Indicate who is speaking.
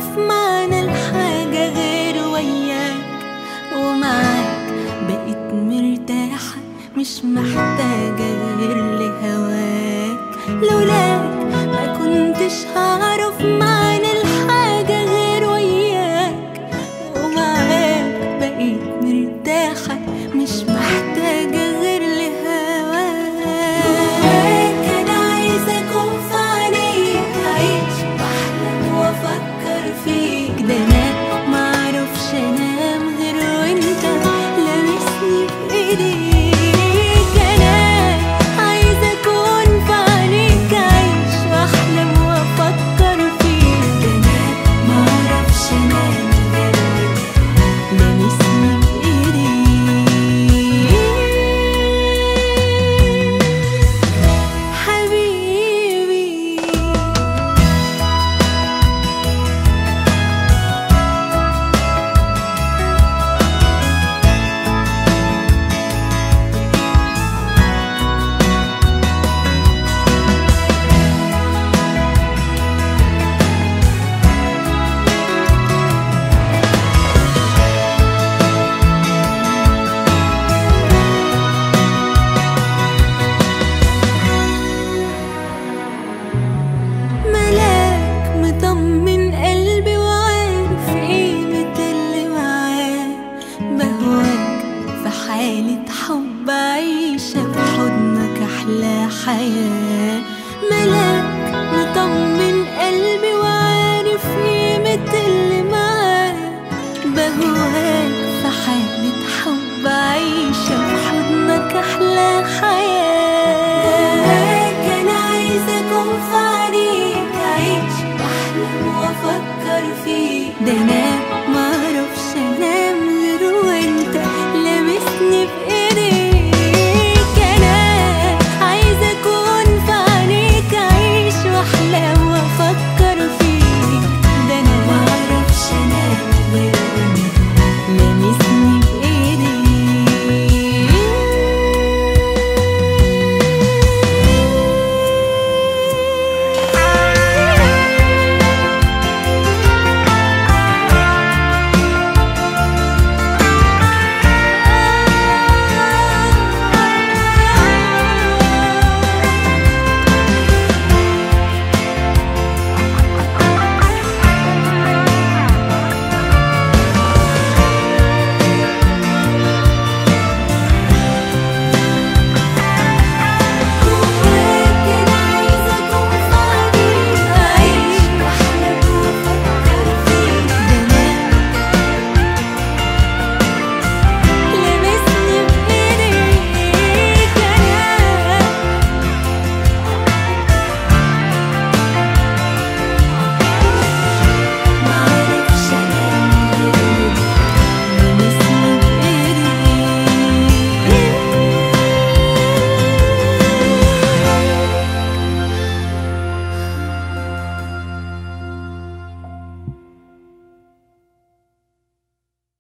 Speaker 1: أعرف معنى الحاجة غير وياك ومعاك بقيت مرتاحة مش محتاجة غير لهواك لولاك ما كنتش هعرف معنى الحاجة غير وياك ومعاك بقيت مرتاحة مش محتاجة غير لهواك أنا عايزة أكون في عينيك أعيش وأحلم وأفكر فيك ده أنا معرفش أنام غير وأنت لامسني بإيديك أنا عايزة أكون في عينيك أعيش وأحلم وأفكر فيك ده أنا معرفش أنام غير وأنت لامسني بإيديك حبيبي ملاك مطمن قلبي وعارف قيمة اللي معاه بهواك في حالة حب عيشة في حضنك أحلى حياة ملاك مطمن قلبي وعارف قيمة اللي معاه بهواك في حالة حب عيشة في حضنك أحلى حياة أنا عايزة أكون في عينيك أعيش وأحلم وأفكر فيك ده أنا